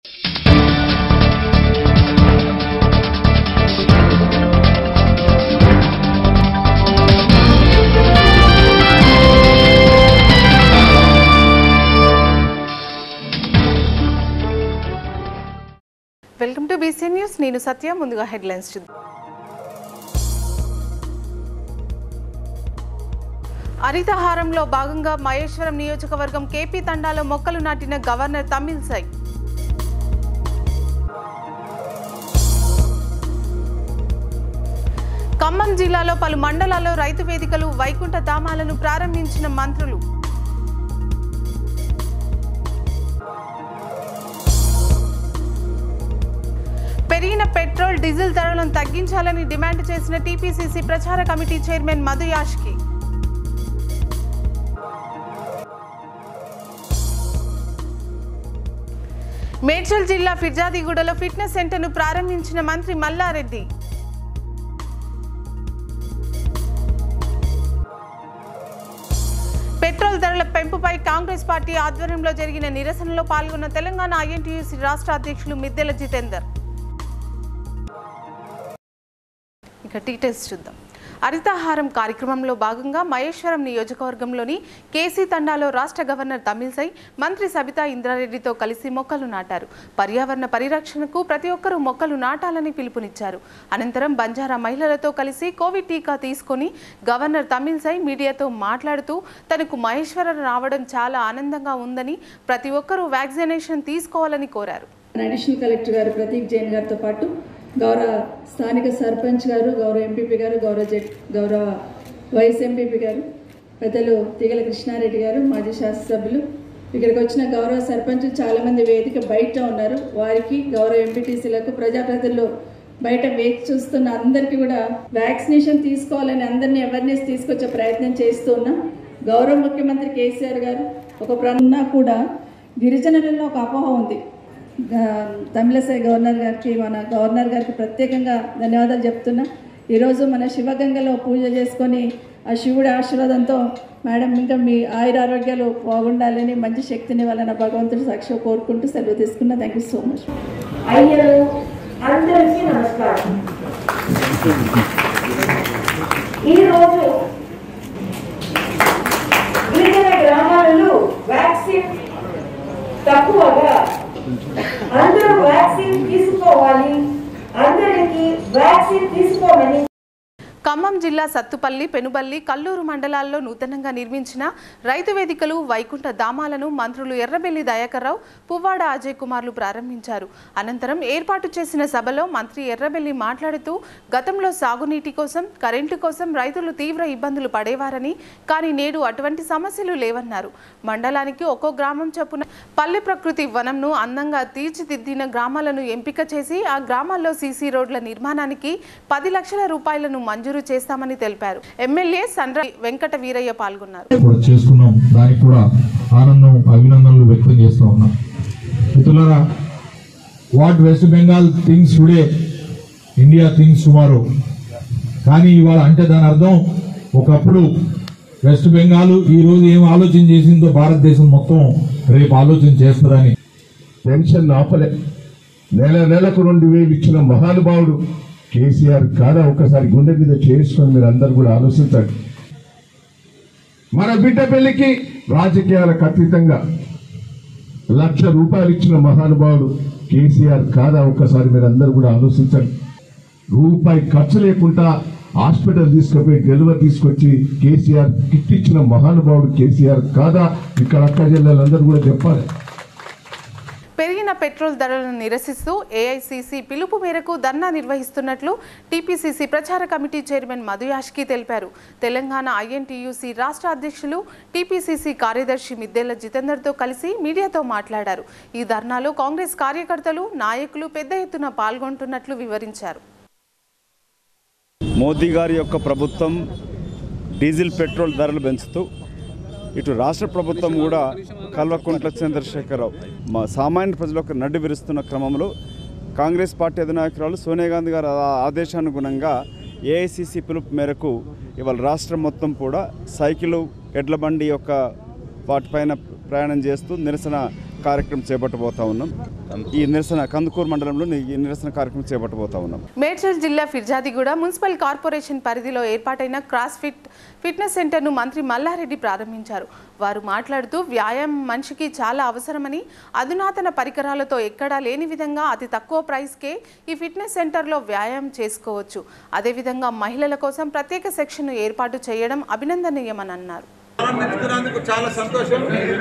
Welcome to BC news నేను సత్య ముందుగా headlines చూద్దాం హరితహారంలో భాగంగా మహేశ్వరం నియోజకవర్గం కేపీ తండాలో మొక్కలు నాటిన గవర్నర్ తమిళసై ఖమ్మం జిల్లాలో పలు మండలాల్లో రైతు వేదికలు వైకుంఠ ధామాలను ప్రారంభించిన మంత్రులు పెరిగిన పెట్రోల్ డీజిల్ ధరలను తగ్గించాలని డిమాండ్ చేసిన టీపీసీసీ ప్రచార కమిటీ చైర్మన్ మధు యాష్కి మేడ్చల్ జిల్లా ఫిర్జాదిగూడలో ఫిట్నెస్ సెంటర్ను ప్రారంభించిన మంత్రి మల్లారెడ్డి పెట్రోల్ ధరల పెంపుపై కాంగ్రెస్ పార్టీ ఆధ్వర్యంలో జరిగిన నిరసనలో పాల్గొన్న తెలంగాణ ఐఎన్టీయూసీ రాష్ట్ర అధ్యక్షులు మిద్దెల జితేందర్ ఇక డీటెయిల్స్ చూద్దాం హరితాహారం కార్యక్రమంలో భాగంగా మహేశ్వరం నియోజకవర్గంలోని కేసీ తండాలో రాష్ట్ర గవర్నర్ తమిళసై మంత్రి సబితా ఇంద్రారెడ్డితో కలిసి మొక్కలు నాటారు పర్యావరణ పరిరక్షణకు ప్రతి ఒక్కరూ మొక్కలు నాటాలని పిలుపునిచ్చారు అనంతరం బంజారా మహిళలతో కలిసి కోవిడ్ టీకా తీసుకొని గవర్నర్ తమిళసై మీడియాతో మాట్లాడుతూ తనకు మహేశ్వరం రావడం చాలా ఆనందంగా ఉందని ప్రతి ఒక్కరూ వ్యాక్సినేషన్ తీసుకోవాలని కోరారు అడిషనల్ కలెక్టర్ గారు ప్రతీక్ జైన్ గారితో పాటు గౌరవ స్థానిక సర్పంచ్ గారు గౌరవ ఎంపీపీ గారు గౌరవ జెడ్ గౌరవ వైస్ ఎంపీపీ గారు పెద్దలు తీగల కృష్ణారెడ్డి గారు మాజీ శాసనసభ్యులు ఇక్కడికి వచ్చిన గౌరవ సర్పంచ్ చాలామంది వేదిక బయట ఉన్నారు వారికి గౌరవ ఎంపీటీసీలకు ప్రజాప్రతినిధులు బయట వేచి చూస్తున్న అందరికీ కూడా వ్యాక్సినేషన్ తీసుకోవాలని అందరినీ అవేర్నెస్ తీసుకొచ్చే ప్రయత్నం చేస్తూ ఉన్నాం గౌరవ ముఖ్యమంత్రి కేసీఆర్ గారు ఒక ఉన్నా కూడా గిరిజనులలో ఒక అపోహ ఉంది గా- తమిళసై గవర్నర్ గారికి మన గవర్నర్ గారికి ప్రత్యేకంగా ధన్యవాదాలు చెప్తున్నా ఈరోజు మన శివగంగలో పూజ చేసుకొని ఆ శివుడి ఆశీర్వాదంతో మేడం ఇంకా మీ ఆయుర ఆరోగ్యాలు బాగుండాలని మంచి శక్తిని వలన భగవంతుడి సాక్షి కోరుకుంటూ సెలవు తీసుకున్నా థ్యాంక్ యూ సో మచ్ అయ్యలు అందరికీ నమస్కారం ఈరోజు గిరిజన గ్రామాలలో వ్యాక్సిన్ తక్కువగా అందరూ వ్యాక్సిన్ తీసుకోవాలి అందరికీ వ్యాక్సిన్ తీసుకోమని ఖమ్మం జిల్లా సత్తుపల్లి పెనుబల్లి కల్లూరు మండలాల్లో నూతనంగా నిర్మించిన రైతు వేదికలు వైకుంఠ ధామాలను మంత్రులు ఎర్రబెల్లి దయాకర్రావు పువ్వాడ అజయ్ కుమార్లు ప్రారంభించారు అనంతరం ఏర్పాటు చేసిన సభలో మంత్రి ఎర్రబెల్లి మాట్లాడుతూ గతంలో సాగునీటి కోసం కరెంటు కోసం రైతులు తీవ్ర ఇబ్బందులు పడేవారని కానీ నేడు అటువంటి సమస్యలు లేవన్నారు మండలానికి ఒక్కో గ్రామం చొప్పున పల్లె ప్రకృతి వనంను అందంగా తీర్చిదిద్దిన గ్రామాలను ఎంపిక చేసి ఆ గ్రామాల్లో సీసీ రోడ్ల నిర్మాణానికి పది లక్షల రూపాయలను మంజూరు చేస్తామని తెలిపారు ఎమ్మెల్యే సండ్ర వెంకట వీరయ్య పాల్గొన్నారు కూడా చేసుకున్నాం దానికి కూడా ఆనందం అభినందనలు వ్యక్తం చేస్తూ ఉన్నాం మిత్రులారా what West Bengal thinks today India thinks tomorrow కానీ ఇవాళ అంటే దాని అర్థం ఒకప్పుడు వెస్ట్ బెంగాల్ ఈ రోజు ఏం ఆలోచన చేసిందో భారతదేశం మొత్తం రేపు ఆలోచన చేస్తుందని పెన్షన్ ఆపలే నెల నెలకు రెండు వేలు ఇచ్చిన మహానుభావుడు కేసీఆర్ కాదా ఒక్కసారి గుండె మీద చేసుకొని మీరు అందరు కూడా ఆలోచించండి మన బిడ్డ పెళ్లికి రాజకీయాలకు అతీతంగా లక్ష రూపాయలు ఇచ్చిన మహానుభావుడు కేసీఆర్ కాదా ఒక్కసారి మీరు అందరు కూడా ఆలోచించండి రూపాయి ఖర్చు లేకుండా హాస్పిటల్ తీసుకుపోయి డెలివరీ తీసుకొచ్చి కేసీఆర్ కిట్ ఇచ్చిన మహానుభావుడు కేసీఆర్ కాదా ఇక్కడ అక్క జిల్లాలందరూ కూడా చెప్పాలి పెరిగిన పెట్రోల్ ధరలను నిరసిస్తూ ఏఐసీసీ పిలుపు మేరకు ధర్నా నిర్వహిస్తున్నట్లు టీపీసీసీ ప్రచార కమిటీ చైర్మన్ మధు యాష్కి తెలిపారు తెలంగాణ ఐఎన్టీయూసీ రాష్ట్ర అధ్యక్షులు టీపీసీసీ కార్యదర్శి మిద్దెల జితేందర్తో కలిసి మీడియాతో మాట్లాడారు ఈ ధర్నాలో కాంగ్రెస్ కార్యకర్తలు నాయకులు పెద్ద ఎత్తున పాల్గొంటున్నట్లు వివరించారు మోదీ గారి యొక్క ప్రభుత్వం డీజిల్ పెట్రోల్ ధరలు పెంచుతూ ఇటు రాష్ట్ర ప్రభుత్వం కూడా కల్వకుంట్ల చంద్రశేఖరరావు మా సామాన్య ప్రజలకు నడ్డి విరుస్తున్న క్రమంలో కాంగ్రెస్ పార్టీ అధినాయకురాలు సోనియా గాంధీ గారి ఆ- ఆదేశానుగుణంగా ఏఐసిసి పిలుపు మేరకు ఇవాళ రాష్ట్రం మొత్తం కూడా సైకిల్ ఎడ్ల బండి యొక్క వాటిపైన ప్రయాణం చేస్తూ నిరసన కార్యక్రమం చేపట్టబోతా ఉన్నాం ఈ నిరసన కందుకూరు మండలంలో ఈ నిరసన కార్యక్రమం చేపట్టబోతా ఉన్నాం మేడ్చల్ జిల్లా ఫిర్జాదిగూడ మున్సిపల్ కార్పొరేషన్ పరిధిలో ఏర్పాటైన క్రాస్ ఫిట్ ఫిట్నెస్ సెంటర్ను మంత్రి మల్లారెడ్డి ప్రారంభించారు వారు మాట్లాడుతూ వ్యాయామం మనిషికి చాలా అవసరమని అధునాతన పరికరాలతో ఎక్కడా లేని విధంగా అతి తక్కువ ప్రైస్కే ఈ ఫిట్నెస్ సెంటర్లో వ్యాయామం చేసుకోవచ్చు అదేవిధంగా మహిళల కోసం ప్రత్యేక సెక్షన్ను ఏర్పాటు చేయడం అభినందనీయమని అన్నారు ప్రారంభించుకున్నందుకు చాలా సంతోషం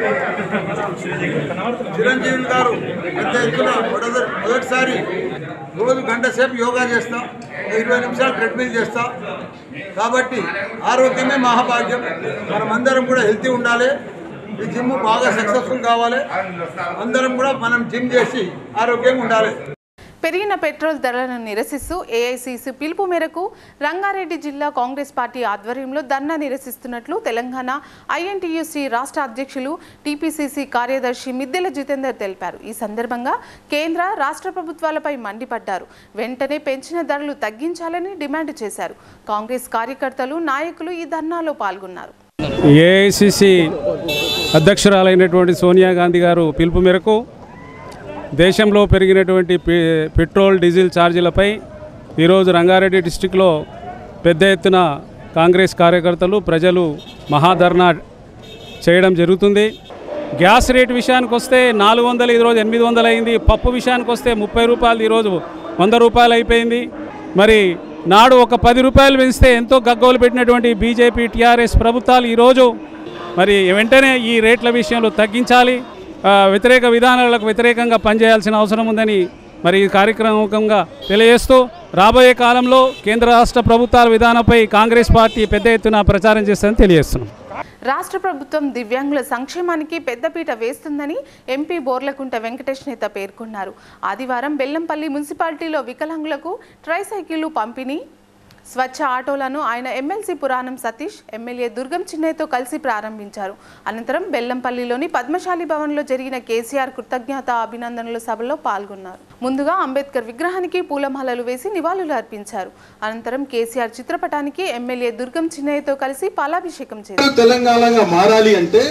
చిరంజీవి గారు పెద్ద ఎత్తున మొదటి మొదటిసారి రోజు గంట సేపు యోగా చేస్తా ఇరవై నిమిషాలు ట్రెడ్మిల్ చేస్తా కాబట్టి ఆరోగ్యమే మహాభాగ్యం మనమందరం కూడా హెల్తీ ఉండాలి ఈ జిమ్ బాగా సక్సెస్ఫుల్ కావాలి అందరం కూడా మనం జిమ్ చేసి ఆరోగ్యంగా ఉండాలి పెరిగిన పెట్రోల్ ధరలను నిరసిస్తూ ఏఐసీసీ పిలుపు మేరకు రంగారెడ్డి జిల్లా కాంగ్రెస్ పార్టీ ఆధ్వర్యంలో ధర్నా నిరసిస్తున్నట్లు తెలంగాణ ఐఎన్టీయూసీ రాష్ట్ర అధ్యక్షులు టీపీసీసీ కార్యదర్శి మిద్దెల జితేందర్ తెలిపారు ఈ సందర్భంగా కేంద్ర రాష్ట్ర ప్రభుత్వాలపై మండిపడ్డారు వెంటనే పెంచిన ధరలు తగ్గించాలని డిమాండ్ చేశారు కాంగ్రెస్ కార్యకర్తలు నాయకులు ఈ ధర్నాలో పాల్గొన్నారు ఏఐసిసి అధ్యక్షురాలైనటువంటి సోనియా గాంధీ గారు పిలుపు మేరకు దేశంలో పెరిగినటువంటి పె- పెట్రోల్ డీజిల్ ఛార్జీలపై ఈరోజు రంగారెడ్డి డిస్టిక్లో పెద్ద ఎత్తున కాంగ్రెస్ కార్యకర్తలు ప్రజలు మహాధర్నా చేయడం జరుగుతుంది గ్యాస్ రేట్ విషయానికి వస్తే నాలుగు వందలు ఈరోజు ఎనిమిది వందలు అయింది పప్పు విషయానికి వస్తే ముప్పై రూపాయలు ఈరోజు వంద రూపాయలు అయిపోయింది మరి నాడు ఒక పది రూపాయలు పెంచితే ఎంతో గగ్గోలు పెట్టినటువంటి బీజేపీ టీఆర్ఎస్ ప్రభుత్వాలు ఈరోజు మరి వెంటనే ఈ రేట్ల విషయంలో తగ్గించాలి ఆ, వ్యతిరేక విధానాలకు వ్యతిరేకంగా పనిచేయాల్సిన అవసరం ఉందని మరి ఈ కార్యక్రమంగా తెలియజేస్తూ రాబోయే కాలంలో కేంద్ర రాష్ట్ర ప్రభుత్వాల విధానంపై కాంగ్రెస్ పార్టీ పెద్ద ఎత్తున ప్రచారం చేస్తుందని తెలియజేస్తున్నాం రాష్ట్ర ప్రభుత్వం దివ్యాంగుల సంక్షేమానికి పెద్దపీట వేస్తుందని ఎంపీ బోర్లకుంట వెంకటేష్ నేత పేర్కొన్నారు ఆదివారం బెల్లంపల్లి మున్సిపాలిటీలో వికలాంగులకు ట్రైసైకిళ్లు పంపిణీ స్వచ్ఛ ఆటోలను ఆయన ఎమ్మెల్సీ పురాణం సతీష్ ఎమ్మెల్యే దుర్గం చిన్నయ్యతో కలిసి ప్రారంభించారు అనంతరం బెల్లంపల్లిలోని పద్మశాలి భవన్లో జరిగిన కేసీఆర్ కృతజ్ఞత అభినందనల సభలో పాల్గొన్నారు ముందుగా అంబేద్కర్ విగ్రహానికి పూలమాలలు వేసి నివాళులు అర్పించారు అనంతరం కేసీఆర్ చిత్రపటానికి ఎమ్మెల్యే దుర్గం చిన్నయ్యతో కలిసి పాలాభిషేకం చేశారు తెలంగాణగా మారాలి అంటే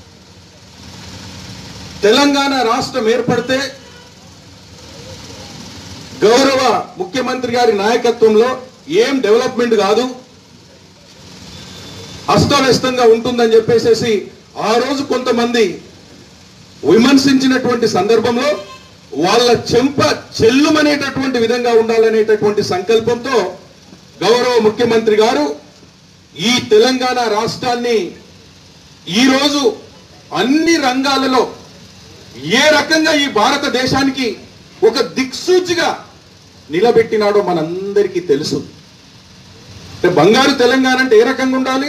తెలంగాణ రాష్ట్రం ఏర్పడితే గౌరవ ముఖ్యమంత్రి గారి నాయకత్వంలో ఏం డెవలప్మెంట్ కాదు అస్తవ్యస్తంగా ఉంటుందని చెప్పేసేసి ఆ రోజు కొంతమంది విమర్శించినటువంటి సందర్భంలో వాళ్ళ చెంప చెల్లుమనేటటువంటి విధంగా ఉండాలనేటటువంటి సంకల్పంతో గౌరవ ముఖ్యమంత్రి గారు ఈ తెలంగాణ రాష్ట్రాన్ని ఈరోజు అన్ని రంగాలలో ఏ రకంగా ఈ భారతదేశానికి ఒక దిక్సూచిగా నిలబెట్టినాడో మనందరికీ తెలుసు అంటే బంగారు తెలంగాణ అంటే ఏ రకంగా ఉండాలి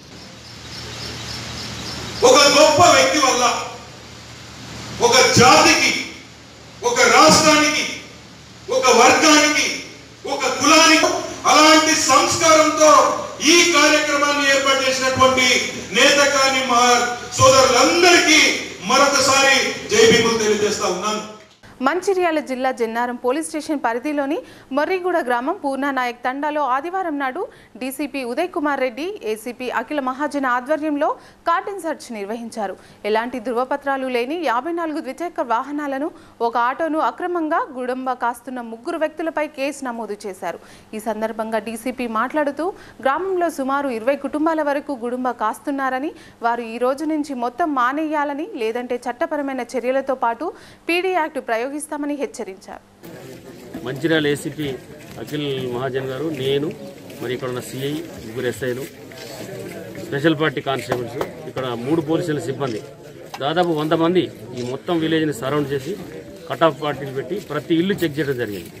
ఒక గొప్ప వ్యక్తి వల్ల ఒక జాతికి ఒక రాష్ట్రానికి ఒక వర్గానికి ఒక కులానికి అలాంటి సంస్కారంతో ఈ కార్యక్రమాన్ని ఏర్పాటు చేసినటువంటి నేత కాని మా సోదరులందరికీ మరొకసారి జై భీములు తెలియజేస్తా ఉన్నాను మంచిర్యాల జిల్లా జన్నారం పోలీస్ స్టేషన్ పరిధిలోని మొర్రిగూడ గ్రామం పూర్ణానాయక్ తండాలో ఆదివారం నాడు డీసీపీ ఉదయ్ కుమార్ రెడ్డి ఏసీపీ అఖిల మహాజన ఆధ్వర్యంలో కార్టన్ సెర్చ్ నిర్వహించారు ఎలాంటి ధృవపత్రాలు లేని యాభై నాలుగు ద్విచక్ర వాహనాలను ఒక ఆటోను అక్రమంగా గుడంబ కాస్తున్న ముగ్గురు వ్యక్తులపై కేసు నమోదు చేశారు ఈ సందర్భంగా డీసీపీ మాట్లాడుతూ గ్రామంలో సుమారు ఇరవై కుటుంబాల వరకు గుడుంబ కాస్తున్నారని వారు ఈ రోజు నుంచి మొత్తం మానేయాలని లేదంటే చట్టపరమైన చర్యలతో పాటు పీడీ యాక్ట్ ప్రయోగిస్తామని హెచ్చరించారు మంచిర్యాల ఏసీపీ అఖిల్ మహాజన్ గారు నేను మరి ఇక్కడ ఉన్న సిఐ ముగ్గురు ఎస్ఐలు స్పెషల్ పార్టీ కానిస్టేబుల్స్ ఇక్కడ మూడు పోలీసుల సిబ్బంది దాదాపు వంద మంది ఈ మొత్తం విలేజ్ని సరౌండ్ చేసి కట్ ఆఫ్ పార్టీలు పెట్టి ప్రతి ఇల్లు చెక్ చేయడం జరిగింది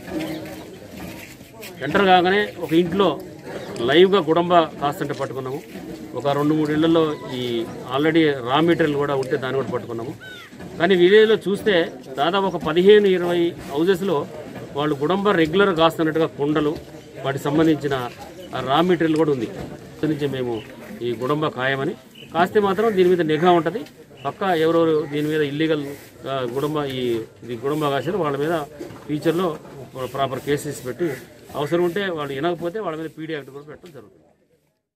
ఎంటర్ కాగానే ఒక ఇంట్లో లైవ్గా గుడంబ కాస్తుంటే పట్టుకున్నాము ఒక రెండు మూడు ఇళ్లలో ఈ ఆల్రెడీ రా మెటీరియల్ కూడా ఉంటే దాన్ని కూడా పట్టుకున్నాము కానీ విలేజ్లో చూస్తే దాదాపు ఒక పదిహేను ఇరవై హౌజెస్లో వాళ్ళు గుడంబ రెగ్యులర్ కాస్తున్నట్టుగా కుండలు వాటికి సంబంధించిన ఆ రా మెటీరియల్ కూడా ఉంది దాని నుంచి మేము ఈ గుడంబ ఖాయమని కాస్తే మాత్రం దీని మీద నిఘా ఉంటుంది పక్క ఎవరెవరు దీని మీద ఇల్లీగల్ గుడంబ ఈ ఇది గుడంబ కాసారు వాళ్ళ మీద ఫ్యూచర్లో ప్రాపర్ కేసెస్ పెట్టి అవసరం ఉంటే వాళ్ళు వినకపోతే వాళ్ళ మీద పీడీ యాక్ట్ కూడా పెట్టడం జరుగుతుంది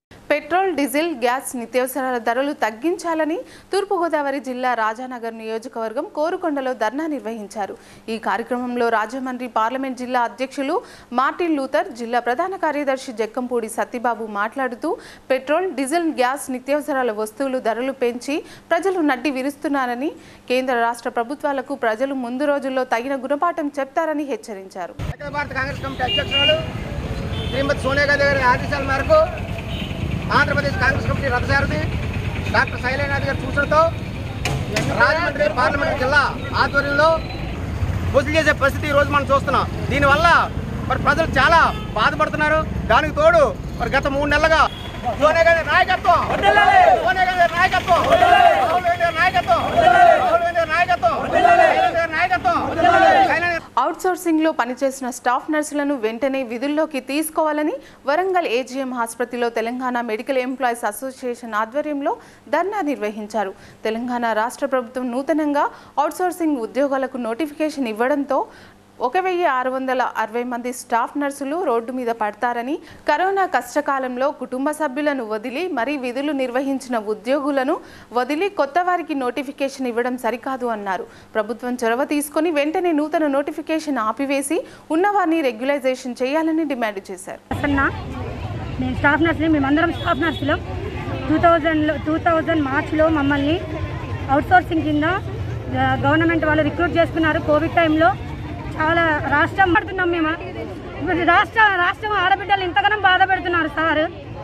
పెట్రోల్ డీజిల్ గ్యాస్ నిత్యావసరాల ధరలు తగ్గించాలని తూర్పుగోదావరి జిల్లా రాజానగర్ నియోజకవర్గం కోరుకొండలో ధర్నా నిర్వహించారు ఈ కార్యక్రమంలో రాజమండ్రి పార్లమెంట్ జిల్లా అధ్యక్షులు మార్టిన్ లూథర్ జిల్లా ప్రధాన కార్యదర్శి జక్కంపూడి సత్యబాబు మాట్లాడుతూ పెట్రోల్ డీజిల్ గ్యాస్ నిత్యావసరాల వస్తువులు ధరలు పెంచి ప్రజలు నడ్డి విరుస్తున్నారని కేంద్ర రాష్ట్ర ప్రభుత్వాలకు ప్రజలు ముందు రోజుల్లో తగిన గుణపాఠం చెప్తారని హెచ్చరించారు అఖిల భారత కాంగ్రెస్ కమిటీ అధ్యక్షురాలు శ్రీమతి సోనియా గాంధీ గారి ఆదేశాల మేరకు ఆంధ్రప్రదేశ్ కాంగ్రెస్ కమిటీ రథసారథి డాక్టర్ శైలనాథ్ గారి సూచనతో రాజమండ్రి పార్లమెంట్ జిల్లా ఆధ్వర్యంలో వసూలు చేసే పరిస్థితి ఈ రోజు మనం చూస్తున్నాం దీనివల్ల మరి ప్రజలు చాలా బాధపడుతున్నారు దానికి తోడు మరి గత మూడు నెలలుగా సోనియా గాంధీ నాయకత్వం సోనియా గాంధీ నాయకత్వం రాహుల్ గాంధీ నాయకత్వం రాహుల్ గాంధీ నాయకత్వం శైలజ గారి నాయకత్వం శైలజ అవుట్సోర్సింగ్లో పనిచేసిన స్టాఫ్ నర్సులను వెంటనే విధుల్లోకి తీసుకోవాలని వరంగల్ ఏజీఎం ఆసుపత్రిలో తెలంగాణ మెడికల్ ఎంప్లాయీస్ అసోసియేషన్ ఆధ్వర్యంలో ధర్నా నిర్వహించారు తెలంగాణ రాష్ట్ర ప్రభుత్వం నూతనంగా అవుట్సోర్సింగ్ ఉద్యోగాలకు నోటిఫికేషన్ ఇవ్వడంతో ఒక వెయ్యి ఆరు వందల అరవై మంది స్టాఫ్ నర్సులు రోడ్డు మీద పడతారని కరోనా కష్టకాలంలో కుటుంబ సభ్యులను వదిలి మరీ విధులు నిర్వహించిన ఉద్యోగులను వదిలి కొత్త వారికి నోటిఫికేషన్ ఇవ్వడం సరికాదు అన్నారు ప్రభుత్వం చొరవ తీసుకొని వెంటనే నూతన నోటిఫికేషన్ ఆపివేసి ఉన్నవారిని రెగ్యులైజేషన్ చేయాలని డిమాండ్ చేశారు ప్రసన్న నేను స్టాఫ్ నర్స్ని మేమందరం స్టాఫ్ నర్సులు టూ థౌజండ్లో టూ థౌజండ్ మార్చ్లో మమ్మల్ని అవుట్సోర్సింగ్ కింద ఆ, గవర్నమెంట్ వాళ్ళు రిక్రూట్ చేసుకున్నారు కోవిడ్ టైంలో చాలా రాష్ట్రం పడుతున్నాం మేము ఇప్పుడు రాష్ట్ర రాష్ట్రం ఆడబిడ్డలు ఇంతగానో బాధ పెడుతున్నారు సార్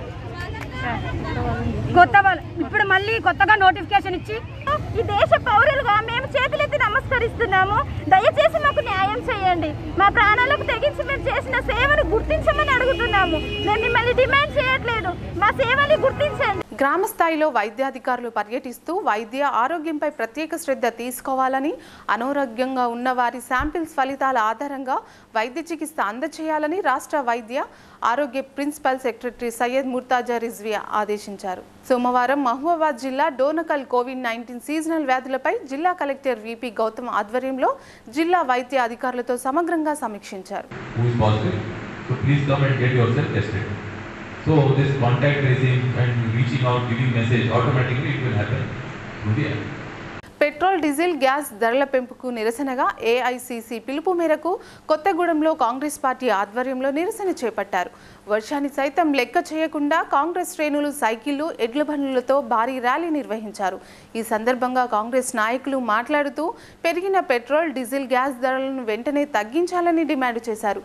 కొత్త వాళ్ళు ఇప్పుడు మళ్ళీ కొత్తగా నోటిఫికేషన్ ఇచ్చి ఈ దేశ పౌరులుగా మేము చేతులెత్తి నమస్కరిస్తున్నాము దయచేసి మాకు న్యాయం చేయండి మా ప్రాణాలకు తెగించి మేము చేసిన సేవను గుర్తించమని అడుగుతున్నాము మేము మిమ్మల్ని డిమాండ్ చేయట్లేదు మా సేవని గుర్తించండి గ్రామ స్థాయిలో వైద్యాధికారులు పర్యటిస్తూ వైద్య ఆరోగ్యంపై ప్రత్యేక శ్రద్ధ తీసుకోవాలని అనారోగ్యంగా ఉన్న వారి శాంపిల్స్ ఫలితాల ఆధారంగా వైద్య చికిత్స అందచేయాలని రాష్ట్ర వైద్య ఆరోగ్య ప్రిన్సిపల్ సెక్రటరీ సయ్యద్ ముర్తాజా రిజ్వియా ఆదేశించారు సోమవారం మహబూబాబాద్ జిల్లా డోనకల్ కోవిడ్ నైన్టీన్ సీజనల్ వ్యాధులపై జిల్లా కలెక్టర్ విపి గౌతమ్ ఆధ్వర్యంలో జిల్లా వైద్య అధికారులతో సమగ్రంగా సమీక్షించారు who is positive. So please come and get yourself tested. So this contact tracing and reaching out, giving message, automatically it will happen through the app. Petrol diesel gas ధరల పెంపుకు నిరసనగా AICC పిలుపు మేరకు కొత్తగూడెంలో కాంగ్రెస్ పార్టీ ఆధ్వర్యంలో నిరసన చేపట్టారు వర్షాన్ని సైతం లెక్క చేయకుండా కాంగ్రెస్ శ్రేణులు సైకిళ్లు ఎడ్ల బండ్లతో భారీ ర్యాలీ నిర్వహించారు ఈ సందర్భంగా కాంగ్రెస్ నాయకులు మాట్లాడుతూ పెరిగిన పెట్రోల్ డీజిల్ గ్యాస్ ధరలను వెంటనే తగ్గించాలని డిమాండ్ చేశారు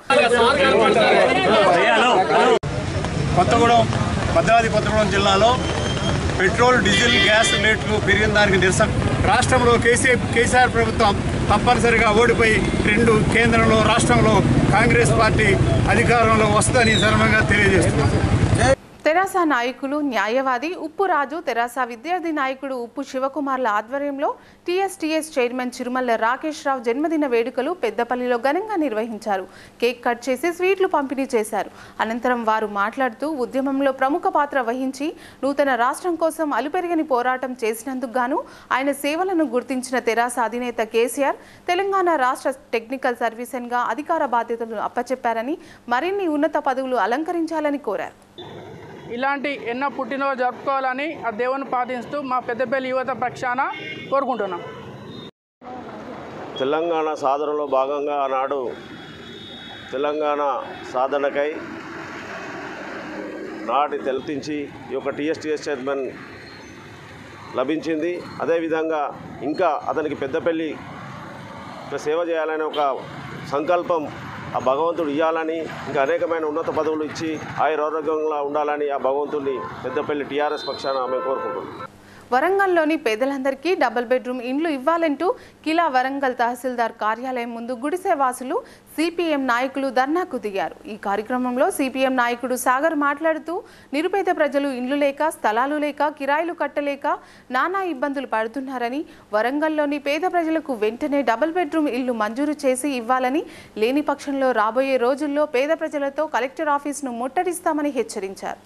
కొత్తగూడెం భద్రాద్రి కొత్తగూడెం జిల్లాలో పెట్రోల్ డీజిల్ గ్యాస్ రేట్లు పెరిగిన దానికి నిరసన రాష్ట్రంలో కేసీఆర్ కేసీఆర్ ప్రభుత్వం తప్పనిసరిగా ఓడిపోయి రెండు కేంద్రంలో రాష్ట్రంలో కాంగ్రెస్ పార్టీ అధికారంలో వస్తుందని ధర్మంగా తెలియజేస్తున్నారు తెరాస నాయకులు న్యాయవాది ఉప్పు రాజు తెరాస విద్యార్థి నాయకుడు ఉప్పు శివకుమార్ల ఆధ్వర్యంలో టీఎస్టీఎస్ చైర్మన్ చిరుమల్ల రాకేష్ రావు జన్మదిన వేడుకలు పెద్దపల్లిలో ఘనంగా నిర్వహించారు కేక్ కట్ చేసి స్వీట్లు పంపిణీ చేశారు అనంతరం వారు మాట్లాడుతూ ఉద్యమంలో ప్రముఖ పాత్ర వహించి నూతన రాష్ట్రం కోసం అలుపెరగని పోరాటం చేసినందుకు గాను ఆయన సేవలను గుర్తించిన తెరాస అధినేత కేసీఆర్ తెలంగాణ రాష్ట్ర టెక్నికల్ సర్వీసెన్గా అధికార బాధ్యతలు అప్పచెప్పారని మరిన్ని ఉన్నత పదవులు అలంకరించాలని కోరారు ఇలాంటి ఎన్నో పుట్టినరోజు జరుపుకోవాలని ఆ దేవుని ప్రార్థిస్తూ మా పెద్దపల్లి యువత పక్షాన కోరుకుంటున్నాం తెలంగాణ సాధనలో భాగంగా ఆనాడు తెలంగాణ సాధనకై నాటి తెలతించి ఈ యొక్క టీఎస్టీఎస్ చైర్మన్ లభించింది అదేవిధంగా ఇంకా అతనికి పెద్దపల్లి ఇక్కడ సేవ చేయాలనే ఒక సంకల్పం ఆ భగవంతుడు ఇవ్వాలని ఇంకా అనేకమైన ఉన్నత పదవులు ఇచ్చి ఆయురారోగ్యంగా ఉండాలని ఆ భగవంతుడిని పెద్దపల్లి టీఆర్ఎస్ పక్షాన మేము కోరుకుంటున్నాం వరంగల్లోని పేదలందరికీ డబుల్ బెడ్రూమ్ ఇండ్లు ఇవ్వాలంటూ కిలా వరంగల్ తహసీల్దార్ కార్యాలయం ముందు గుడిసె వాసులు సిపిఎం నాయకులు ధర్నాకు దిగారు ఈ కార్యక్రమంలో సిపిఎం నాయకుడు సాగర్ మాట్లాడుతూ నిరుపేద ప్రజలు ఇండ్లు లేక స్థలాలు లేక కిరాయిలు కట్టలేక నానా ఇబ్బందులు పడుతున్నారని వరంగల్లోని పేద ప్రజలకు వెంటనే డబుల్ బెడ్రూమ్ ఇల్లు మంజూరు చేసి ఇవ్వాలని లేని పక్షంలో రాబోయే రోజుల్లో పేద ప్రజలతో కలెక్టర్ ఆఫీసును ముట్టడిస్తామని హెచ్చరించారు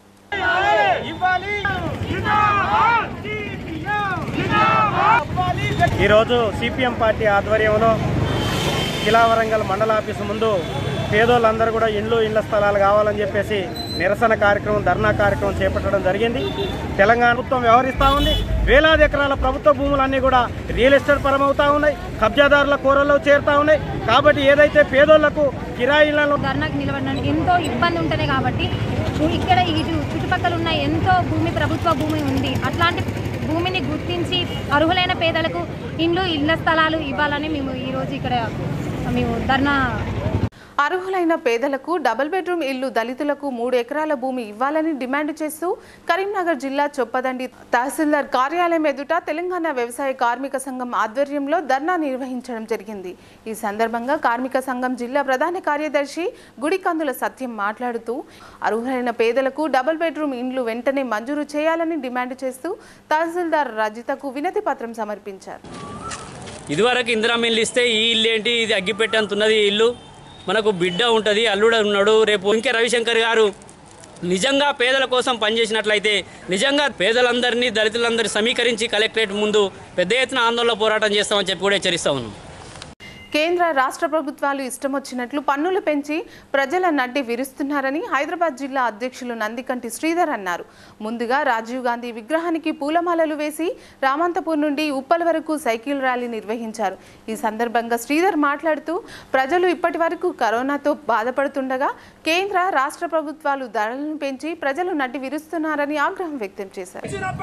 ఈరోజు సిపిఎం పార్టీ ఆధ్వర్యంలో కిలా వరంగల్ మండల ఆఫీసు ముందు పేదోళ్ళందరూ కూడా ఇండ్లు ఇండ్ల స్థలాలు కావాలని చెప్పేసి నిరసన కార్యక్రమం ధర్నా కార్యక్రమం చేపట్టడం జరిగింది తెలంగాణ ప్రభుత్వం వ్యవహరిస్తూ ఉంది వేలాది ఎకరాల ప్రభుత్వ భూములన్నీ కూడా రియల్ ఎస్టేట్ పరమవుతా ఉన్నాయి కబ్జాదారుల కూరల్లో చేరుతా ఉన్నాయి కాబట్టి ఏదైతే పేదోళ్లకు కిరాయిలను ధర్నాకి నిలబడడానికి ఎంతో ఇబ్బంది ఉంటుంది కాబట్టి ఇక్కడ ఇటు చుట్టుపక్కల ఉన్న ఎంతో భూమి ప్రభుత్వ భూమి ఉంది అట్లాంటి భూమిని గుర్తించి అర్హులైన పేదలకు ఇండ్లు ఇళ్ల స్థలాలు ఇవ్వాలని మేము ఈరోజు ఇక్కడ మేము ధర్నా అర్హులైన పేదలకు డబుల్ బెడ్రూమ్ ఇల్లు దళితులకు మూడు ఎకరాల భూమి ఇవ్వాలని డిమాండ్ చేస్తూ కరీంనగర్ జిల్లా చొప్పదండి తహసీల్దార్ కార్యాలయం ఎదుట తెలంగాణ వ్యవసాయ కార్మిక సంఘం ఆధ్వర్యంలో ధర్నా నిర్వహించడం జరిగింది ఈ సందర్భంగా కార్మిక సంఘం జిల్లా ప్రధాన కార్యదర్శి గుడికందుల సత్యం మాట్లాడుతూ అర్హులైన పేదలకు డబుల్ బెడ్రూమ్ ఇండ్లు వెంటనే మంజూరు చేయాలని డిమాండ్ చేస్తూ తహసీల్దార్ రజితకు వినతి పత్రం సమర్పించారు ఇదివరకు ఇందిరామిల్లు ఇస్తే ఈ ఇల్లు ఏంటి ఇది అగ్గిపెట్టేంత ఉన్నది ఈ ఇల్లు మనకు బిడ్డ ఉంటుంది అల్లుడు ఉన్నాడు రేపు ఇంకే రవిశంకర్ గారు నిజంగా పేదల కోసం పనిచేసినట్లయితే నిజంగా పేదలందరినీ దళితులందరినీ సమీకరించి కలెక్టరేట్ ముందు పెద్ద ఎత్తున ఆందోళన పోరాటం చేస్తామని చెప్పి కూడా హెచ్చరిస్తా ఉన్నాం కేంద్ర రాష్ట్ర ప్రభుత్వాలు ఇష్టం వచ్చినట్లు పన్నులు పెంచి ప్రజల నడ్డి విరుస్తున్నారని హైదరాబాద్ జిల్లా అధ్యక్షులు నందికంటి శ్రీధర్ అన్నారు ముందుగా రాజీవ్ గాంధీ విగ్రహానికి పూలమాలలు వేసి రామంతపూర్ నుండి ఉప్పల్ వరకు సైకిల్ ర్యాలీ నిర్వహించారు ఈ సందర్భంగా శ్రీధర్ మాట్లాడుతూ ప్రజలు ఇప్పటి వరకు కరోనాతో బాధపడుతుండగా కేంద్ర రాష్ట్ర ప్రభుత్వాలు ధరలను పెంచి ప్రజలు నడ్డి విరుస్తున్నారని ఆగ్రహం వ్యక్తం చేశారు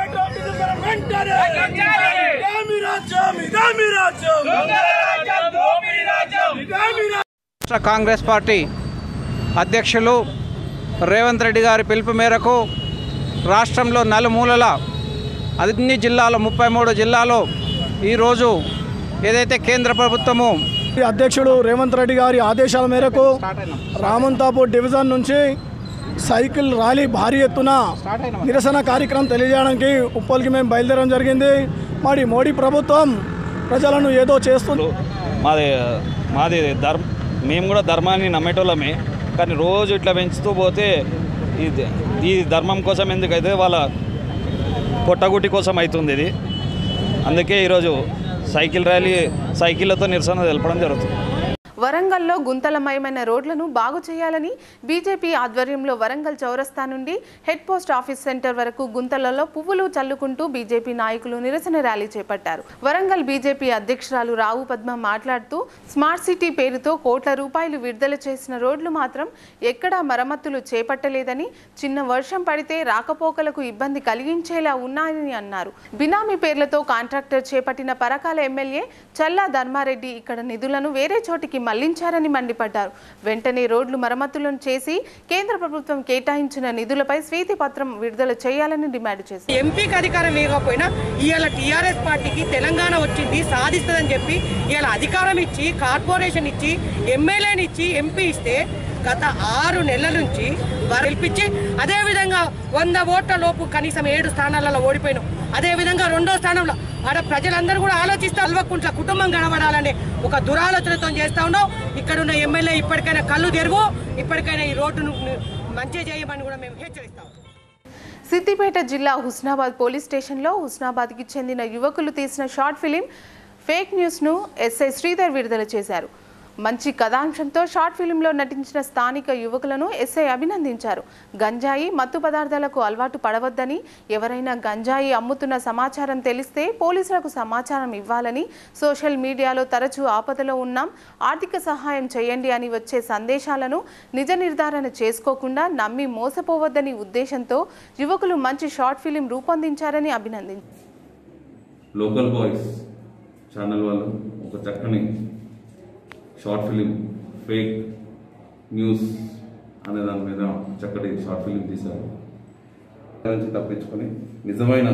రాష్ట్ర కాంగ్రెస్ పార్టీ అధ్యక్షులు రేవంత్ రెడ్డి గారి పిలుపు మేరకు రాష్ట్రంలో నలుమూలల అన్ని జిల్లాలో ముప్పై మూడు జిల్లాలో ఈరోజు ఏదైతే కేంద్ర ప్రభుత్వము అధ్యక్షుడు రేవంత్ రెడ్డి గారి ఆదేశాల మేరకు రామంతాపూర్ డివిజన్ నుంచి సైకిల్ ర్యాలీ భారీ ఎత్తున నిరసన కార్యక్రమం తెలియజేయడానికి ఉప్పల్కి మేము బయలుదేరడం జరిగింది మరి మోడీ ప్రభుత్వం ప్రజలను ఏదో చేస్తుంది మాది మాది ధర్మ మేము కూడా ధర్మాన్ని నమ్మేటోళ్ళమే కానీ రోజు ఇట్లా పెంచుతూ పోతే ఈ ఈ ధర్మం కోసం ఎందుకైతే వాళ్ళ పొట్టగుట్టి కోసం అవుతుంది ఇది అందుకే ఈరోజు సైకిల్ ర్యాలీ సైకిళ్ళతో నిరసన తెలపడం జరుగుతుంది వరంగల్లో గుంతలమయమైన రోడ్లను బాగు చేయాలని బీజేపీ ఆధ్వర్యంలో వరంగల్ చౌరస్తా నుండి హెడ్ పోస్ట్ ఆఫీస్ సెంటర్ వరకు గుంతలలో పువ్వులు చల్లుకుంటూ బీజేపీ నాయకులు నిరసన ర్యాలీ చేపట్టారు వరంగల్ బీజేపీ అధ్యక్షురాలు రావు పద్మ మాట్లాడుతూ స్మార్ట్ సిటీ పేరుతో కోట్ల రూపాయలు విడుదల చేసిన రోడ్లు మాత్రం ఎక్కడా మరమ్మతులు చేపట్టలేదని చిన్న వర్షం పడితే రాకపోకలకు ఇబ్బంది కలిగించేలా ఉన్నాయని అన్నారు బినామీ పేర్లతో కాంట్రాక్టర్ చేపట్టిన పరకాల ఎమ్మెల్యే చల్లా ధర్మారెడ్డి ఇక్కడ నిధులను వేరే చోటికి మళ్లించారని మండిపడ్డారు వెంటనే రోడ్లు మరమ్మతులను చేసి కేంద్ర ప్రభుత్వం కేటాయించిన నిధులపై శ్వేతి పత్రం విడుదల చేయాలని డిమాండ్ చేశారు ఎంపీకి అధికారం లేకపోయినా ఇవాళ టీఆర్ఎస్ పార్టీకి తెలంగాణ వచ్చింది సాధిస్తుందని చెప్పి ఇవాళ అధికారం ఇచ్చి కార్పొరేషన్ ఇచ్చి ఎమ్మెల్యేని ఇచ్చి ఎంపీ ఇస్తే గత ఆరు నెలల నుంచి వారు గెలిపించి అదేవిధంగా వంద ఓట్ల లోపు కనీసం ఏడు స్థానాలలో ఓడిపోయినాం అదేవిధంగా రెండో స్థానంలో ఆడ ప్రజలందరూ కూడా ఆలోచిస్తే అల్వకుంట్ల కుటుంబం కనబడాలనే ఒక దురాలోచనతో చేస్తా ఉన్నాం ఇక్కడ ఉన్న ఎమ్మెల్యే ఇప్పటికైనా కళ్ళు తెరువు ఇప్పటికైనా ఈ రోడ్డును మంచి చేయమని కూడా మేము హెచ్చరిస్తాం సిద్దిపేట జిల్లా హుస్నాబాద్ పోలీస్ స్టేషన్లో హుస్నాబాద్కి చెందిన యువకులు తీసిన షార్ట్ ఫిలిం ఫేక్ న్యూస్ను ఎస్ఐ శ్రీధర్ విడుదల చేశారు మంచి కథాంశంతో షార్ట్ ఫిలింలో నటించిన స్థానిక యువకులను ఎస్ఐ అభినందించారు గంజాయి మత్తు పదార్థాలకు అలవాటు పడవద్దని ఎవరైనా గంజాయి అమ్ముతున్న సమాచారం తెలిస్తే పోలీసులకు సమాచారం ఇవ్వాలని సోషల్ మీడియాలో తరచూ ఆపదలో ఉన్నాం ఆర్థిక సహాయం చేయండి అని వచ్చే సందేశాలను నిజ నిర్ధారణ చేసుకోకుండా నమ్మి మోసపోవద్దని ఉద్దేశంతో యువకులు మంచి షార్ట్ ఫిలిం రూపొందించారని అభినందించారు లోకల్ బాయ్స్ ఛానల్ వాళ్ళు ఒక చక్కని షార్ట్ ఫిలిం ఫేక్ న్యూస్ అనే దాని మీద చక్కటి షార్ట్ ఫిలిం తీశారు దాని నుంచి తప్పించుకొని నిజమైన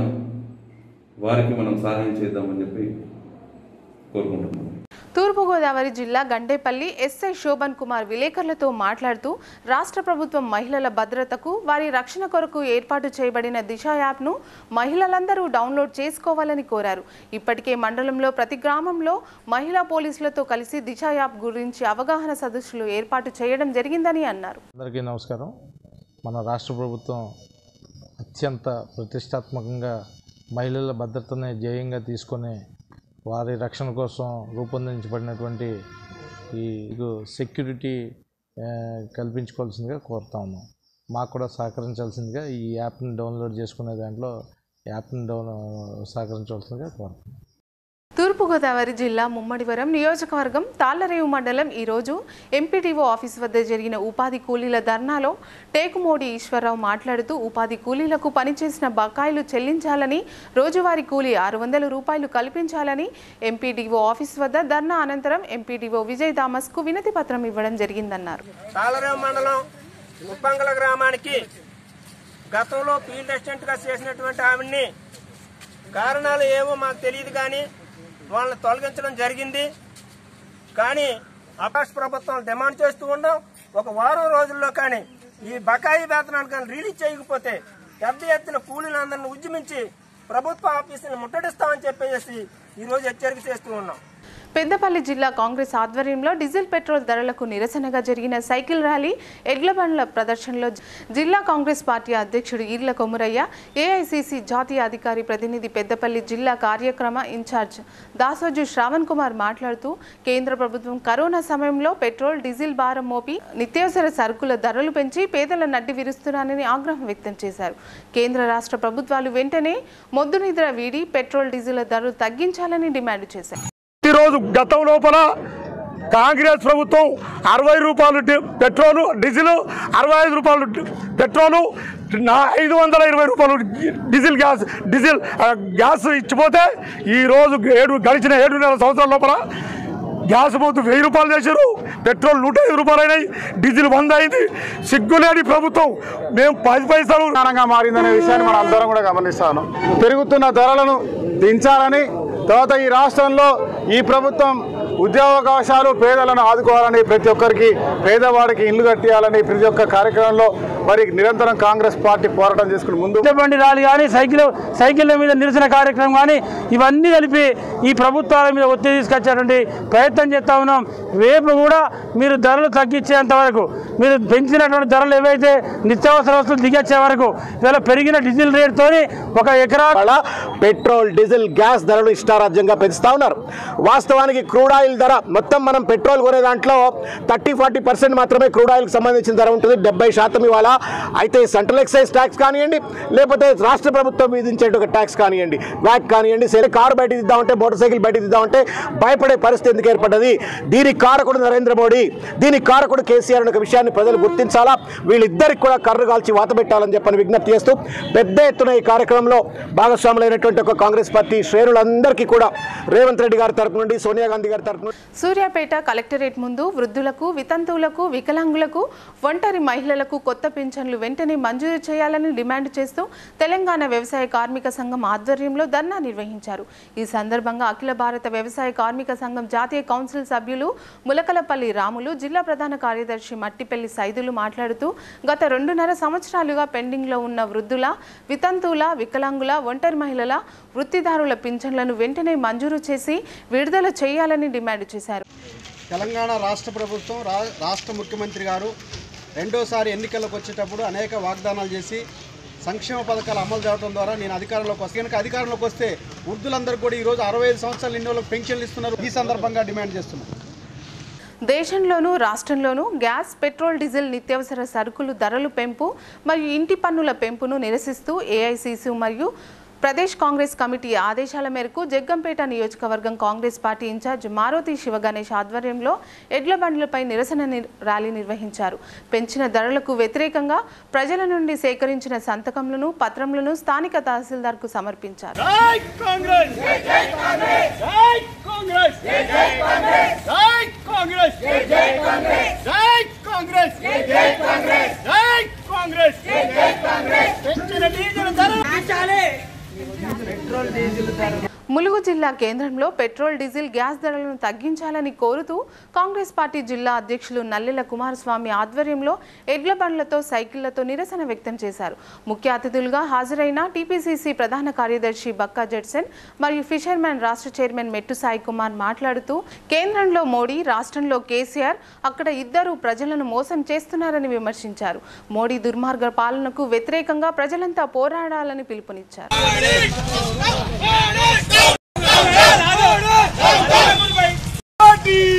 వారికి మనం సహాయం చేద్దామని చెప్పి కోరుకుంటున్నాం తూర్పుగోదావరి జిల్లా గండేపల్లి ఎస్ఐ శోభన్ కుమార్ విలేకరులతో మాట్లాడుతూ రాష్ట్ర ప్రభుత్వం మహిళల భద్రతకు వారి రక్షణ కొరకు ఏర్పాటు చేయబడిన దిశ యాప్ను మహిళలందరూ డౌన్లోడ్ చేసుకోవాలని కోరారు ఇప్పటికే మండలంలో ప్రతి గ్రామంలో మహిళా పోలీసులతో కలిసి దిశ యాప్ గురించి అవగాహన సదస్సులు ఏర్పాటు చేయడం జరిగిందని అన్నారు అందరికీ నమస్కారం మన రాష్ట్ర ప్రభుత్వం అత్యంత ప్రతిష్టాత్మకంగా మహిళల భద్రతని ధ్యేయంగా తీసుకొని వారి రక్షణ కోసం రూపొందించబడినటువంటి ఈ ఇగో సెక్యూరిటీ ఆ, కల్పించుకోవాల్సిందిగా కోరుతా ఉన్నాం మాకు కూడా సహకరించాల్సిందిగా ఈ యాప్ని డౌన్లోడ్ చేసుకునే దాంట్లో యాప్ని డౌన్ సహకరించవలసిందిగా కోరుతున్నాను తూర్పుగోదావరి జిల్లా ముమ్మడివరం నియోజకవర్గం తాళ్లరేవు మండలం ఈరోజు ఎంపీడీఓ ఆఫీస్ వద్ద జరిగిన ఉపాధి కూలీల ధర్నాలో టేకుమోడి ఈశ్వరరావు మాట్లాడుతూ ఉపాధి కూలీలకు పనిచేసిన బకాయిలు చెల్లించాలని రోజువారీ కూలీ ఆరు వందల రూపాయలు కల్పించాలని ఎంపీడీఓ ఆఫీస్ వద్ద ధర్నా అనంతరం ఎంపీడీఓ విజయ్ థామస్కు వినతి పత్రం ఇవ్వడం జరిగిందన్నారు తాళరేవు మండలం ముప్పంగల గ్రామానికి గతంలో ఫీల్డ్ అసిస్టెంట్గా చేసినటువంటి ఆవిడ్ని కారణాలు ఏవో మాకు తెలియదు కానీ వాళ్ళని తొలగించడం జరిగింది కానీ ఆకాశ ప్రభుత్వం డిమాండ్ చేస్తూ ఉన్నాం ఒక వారం రోజుల్లో కానీ ఈ బకాయి వేతనాన్ని కానీ రిలీజ్ చేయకపోతే పెద్ద ఎత్తున కూలీలందరినీ ఉద్యమించి ప్రభుత్వ ఆఫీసులను ముట్టడిస్తామని చెప్పేసి ఈరోజు హెచ్చరిక చేస్తూ ఉన్నాం పెద్దపల్లి జిల్లా కాంగ్రెస్ ఆధ్వర్యంలో డీజిల్ పెట్రోల్ ధరలకు నిరసనగా జరిగిన సైకిల్ ర్యాలీ ఎడ్ల బండ్ల ప్రదర్శనలో జిల్లా కాంగ్రెస్ పార్టీ అధ్యక్షుడు ఈర్ల కొమురయ్య ఏఐసిసి జాతీయ అధికారి ప్రతినిధి పెద్దపల్లి జిల్లా కార్యక్రమ ఇన్ఛార్జ్ దాసోజు శ్రావణ్ కుమార్ మాట్లాడుతూ కేంద్ర ప్రభుత్వం కరోనా సమయంలో పెట్రోల్ డీజిల్ భారం మోపి నిత్యావసర సరుకుల ధరలు పెంచి పేదల నడ్డి విరుస్తున్నారని ఆగ్రహం వ్యక్తం చేశారు కేంద్ర రాష్ట్ర ప్రభుత్వాలు వెంటనే మొద్దు నిద్ర వీడి పెట్రోల్ డీజిల్ ధరలు తగ్గించాలని డిమాండ్ చేశారు ఈరోజు గతం లోపల కాంగ్రెస్ ప్రభుత్వం అరవై రూపాయలు డి- పెట్రోలు డీజిల్ అరవై ఐదు రూపాయలు డి- పెట్రోలు నా ఐదు వందల ఇరవై రూపాయలు డీజిల్ గ్యాస్ డీజిల్ ఆ, గ్యాస్ ఇచ్చిపోతే ఈరోజు ఏడు గడిచిన ఏడున్నర సంవత్సరాల లోపల గ్యాస్ పోతు వెయ్యి రూపాయలు చేశారు పెట్రోల్ నూట ఐదు రూపాయలు అయినాయి డీజిల్ వంద అయింది సిగ్గులేని ప్రభుత్వం మేము పది పైసలు ప్రధానంగా మారిందనే విషయాన్ని మనం అందరం కూడా గమనిస్తాను పెరుగుతున్న ధరలను దించాలని తర్వాత ఈ రాష్ట్రంలో ఈ ప్రభుత్వం ఉద్యోగావకాశాలు పేదలను ఆదుకోవాలని ప్రతి ఒక్కరికి పేదవాడికి ఇల్లు కట్టియాలని ప్రతి ఒక్క కార్యక్రమంలో మరి నిరంతరం కాంగ్రెస్ పార్టీ పోరాటం చేసుకుని ముందు బండి ర్యాలీ కానీ సైకిల్ సైకిళ్ళ మీద నిరసన కార్యక్రమం కానీ ఇవన్నీ కలిపి ఈ ప్రభుత్వాల మీద ఒత్తిడి తీసుకొచ్చేటువంటి ప్రయత్నం చేస్తా ఉన్నాం రేపు కూడా మీరు ధరలు తగ్గించేంత వరకు మీరు పెంచినటువంటి ధరలు ఏవైతే నిత్యావసర వస్తువులు దిగొచ్చే వరకు ఇవాళ పెరిగిన డీజిల్ రేట్తోని ఒక ఎకరా పెట్రోల్ డీజిల్ గ్యాస్ ధరలు ఇష్టారాజ్యంగా పెంచుతా ఉన్నారు వాస్తవానికి క్రూడ్ ఆయిల్ ధర మొత్తం మనం పెట్రోల్ కొనే దాంట్లో థర్టీ ఫార్టీ పర్సెంట్ మాత్రమే క్రూడ్ ఆయిల్కి సంబంధించిన ధర ఉంటుంది డెబ్బై శాతం ఇవాళ అయితే సెంట్రల్ ఎక్సైజ్ ట్యాక్స్ కానివ్వండి లేకపోతే రాష్ట్ర ప్రభుత్వం విధించే ఒక ట్యాక్స్ కానివ్వండి వ్యాట్ కానివ్వండి సరే కారు బయట దిద్దామంటే మోటార్ సైకిల్ బయట దిద్దామంటే భయపడే పరిస్థితి ఎందుకు ఏర్పడ్డది దీనికి కారకుడు నరేంద్ర మోడీ దీనికి కారకుడు కేసీఆర్ అనే ఒక విషయాన్ని ప్రజలు గుర్తించాలా వీళ్ళిద్దరికి కూడా కర్రు కాల్చి వాత పెట్టాలని చెప్పని విజ్ఞప్తి చేస్తూ పెద్ద ఎత్తున ఈ కార్యక్రమంలో భాగస్వాములైనటువంటి ఒక కాంగ్రెస్ పార్టీ శ్రేణులందరికీ కూడా రేవంత్ రెడ్డి గారి తరపు నుండి సోనియా గాంధీ గారి తరపు నుండి సూర్యాపేట కలెక్టరేట్ ముందు వృద్ధులకు వితంతువులకు వికలాంగులకు ఒంటరి మహిళలకు కొత్త పింఛన్లు వెంటనే మంజూరు చేయాలని డిమాండ్ చేస్తూ తెలంగాణ వ్యవసాయ కార్మిక సంఘం ఆధ్వర్యంలో ధర్నా నిర్వహించారు ఈ సందర్భంగా అఖిల భారత వ్యవసాయ కార్మిక సంఘం జాతీయ కౌన్సిల్ సభ్యులు ములకలపల్లి రాములు జిల్లా ప్రధాన కార్యదర్శి మట్టిపల్లి సైదులు మాట్లాడుతూ గత రెండున్నర సంవత్సరాలుగా పెండింగ్లో ఉన్న వృద్ధుల వితంతువుల వికలాంగుల ఒంటరి మహిళల వృత్తిదారుల పింఛన్లను వెంటనే మంజూరు చేసి విడుదల చేయాలని డిమాండ్ చేశారు తెలంగాణ రాష్ట్ర ప్రభుత్వం రా రాష్ట్ర ముఖ్యమంత్రి గారు రెండోసారి ఎన్నికలకు వచ్చేటప్పుడు అనేక వాగ్దానాలు చేసి సంక్షేమ పథకాలు అమలు జరగడం ద్వారా నేను అధికారంలోకి వస్తే కనుక అధికారంలోకి వస్తే వృద్ధులందరూ కూడా ఈరోజు అరవై ఐదు సంవత్సరాలు ఇన్ని వాళ్ళకి పెన్షన్లు ఇస్తున్నారు ఈ సందర్భంగా డిమాండ్ చేస్తున్నాం దేశంలోనూ రాష్ట్రంలోనూ గ్యాస్ పెట్రోల్ డీజిల్ నిత్యావసర సరుకులు ధరలు పెంపు మరియు ఇంటి పన్నుల పెంపును నిరసిస్తూ ఏఐసిసి మరియు ప్రదేశ్ కాంగ్రెస్ కమిటీ ఆదేశాల మేరకు జగ్గంపేట నియోజకవర్గం Congress party incharge Maruthi Sivaganesh ఆధ్వర్యంలో ఎడ్ల బండ్లపై నిరసన నిర్- ర్యాలీ నిర్వహించారు పెంచిన ధరలకు వ్యతిరేకంగా ప్రజల నుండి సేకరించిన సంతకములను పత్రములను స్థానిక తహసీల్దార్కు సమర్పించారు జై కాంగ్రెస్ జై జై కాంగ్రెస్ జై కాంగ్రెస్ జై జై కాంగ్రెస్ జై కాంగ్రెస్ జై జై కాంగ్రెస్ జై కాంగ్రెస్ జై జై కాంగ్రెస్ జై కాంగ్రెస్ జై జై కాంగ్రెస్ పెంచిన డీజిల్ ధర పెంచాలి పెట్రోల్ డీజిల్ ధర ములుగు జిల్లా కేంద్రంలో పెట్రోల్ డీజిల్ గ్యాస్ ధరలను తగ్గించాలని కోరుతూ కాంగ్రెస్ పార్టీ జిల్లా అధ్యక్షులు నల్లెల కుమారస్వామి ఆధ్వర్యంలో ఎడ్ల బండ్లతో సైకిళ్లతో నిరసన వ్యక్తం చేశారు ముఖ్య అతిథులుగా హాజరైన టీపీసీసీ ప్రధాన కార్యదర్శి బక్కా జడ్సన్ మరియు ఫిషర్మెన్ రాష్ట్ర చైర్మన్ మెట్టు సాయి కుమార్ మాట్లాడుతూ కేంద్రంలో మోడీ రాష్ట్రంలో కేసీఆర్ అక్కడ ఇద్దరు ప్రజలను మోసం చేస్తున్నారని విమర్శించారు మోడీ దుర్మార్గ పాలనకు వ్యతిరేకంగా ప్రజలంతా పోరాడాలని పిలుపునిచ్చారు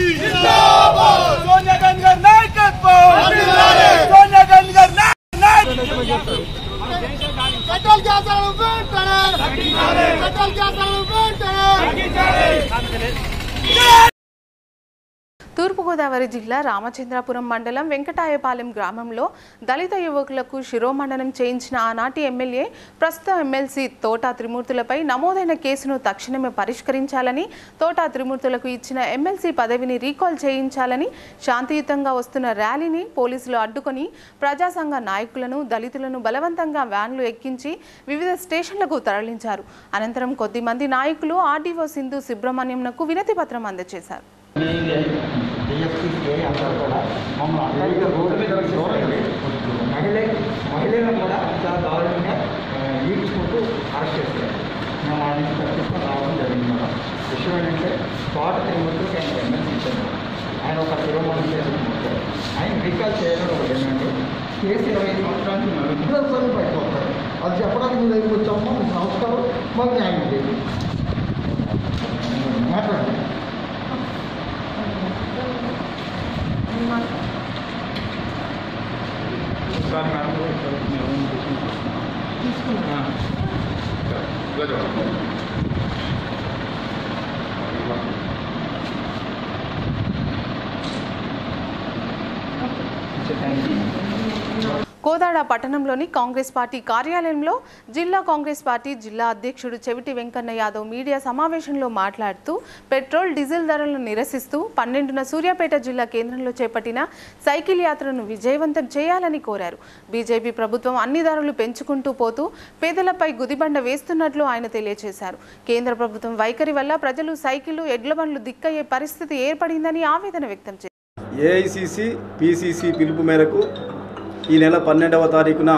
సోనియా గాంధీ గారి నాయకత్వం సోనియా గాంధీ గారి నాయకత్వం తూర్పుగోదావరి జిల్లా రామచంద్రాపురం మండలం వెంకటాయపాలెం గ్రామంలో దళిత యువకులకు శిరోమండనం చేయించిన ఆనాటి ఎమ్మెల్యే ప్రస్తుత ఎమ్మెల్సీ తోటా త్రిమూర్తులపై నమోదైన కేసును తక్షణమే పరిష్కరించాలని తోటా త్రిమూర్తులకు ఇచ్చిన ఎమ్మెల్సీ పదవిని రీకాల్ చేయించాలని శాంతియుతంగా వస్తున్న ర్యాలీని పోలీసులు అడ్డుకొని ప్రజా సంఘ నాయకులను దళితులను బలవంతంగా వ్యాన్లు ఎక్కించి వివిధ స్టేషన్లకు తరలించారు అనంతరం కొద్దిమంది నాయకులు ఆర్డీఓ సింధు సుబ్రహ్మణ్యంకు వినతి పత్రం అందజేశారు డిఎస్పీ అందరూ కూడా మమ్మల్ని అందరికీ రోడ్డు మీద చూడండి మహిళ మహిళలను కూడా చాలా దారుణంగా ఈడ్చుకుంటూ అరెస్ట్ చేస్తారు మేము వాళ్ళ నుంచి తప్పించుకొని రావడం జరిగింది మేడం విషయం ఏంటంటే తోట తిరుగుతూ ఆయన ఎమ్మెల్సీ ఇచ్చారు ఆయన ఒక తిరుమల చేసిన ముఖ్యం ఆయన రీకాల్ చేయాలని ఒక డిమాండ్ కేసు ఇరవై ఐదు సంవత్సరాల నుంచి నడుస్తుంది. ఇద్దరు సభ్యులు బయటకు వస్తారు అది చెప్పడానికి మీ దగ్గరికి వచ్చామో మీ సంస్కారం మాకు న్యాయం చేయండి మాట్లాడండి కోదాడ పట్టణంలోని కాంగ్రెస్ పార్టీ కార్యాలయంలో జిల్లా కాంగ్రెస్ పార్టీ జిల్లా అధ్యక్షుడు చెవిటి వెంకన్న యాదవ్ మీడియా సమావేశంలో మాట్లాడుతూ పెట్రోల్ డీజిల్ ధరలను నిరసిస్తూ పన్నెండున సూర్యాపేట జిల్లా కేంద్రంలో చేపట్టిన సైకిల్ యాత్రను విజయవంతం చేయాలని కోరారు బీజేపీ ప్రభుత్వం అన్ని ధరలు పెంచుకుంటూ పోతూ పేదలపై గుదిబండ వేస్తున్నట్లు ఆయన తెలియజేశారు కేంద్ర ప్రభుత్వం వైఖరి వల్ల ప్రజలు సైకిళ్లు ఎడ్ల బండ్లు దిక్కయ్యే పరిస్థితి ఏర్పడిందని ఆవేదన వ్యక్తం చేశారు ఏఐసిసి పిసిసి పిలుపు మేరకు ఈ నెల పన్నెండవ తారీఖున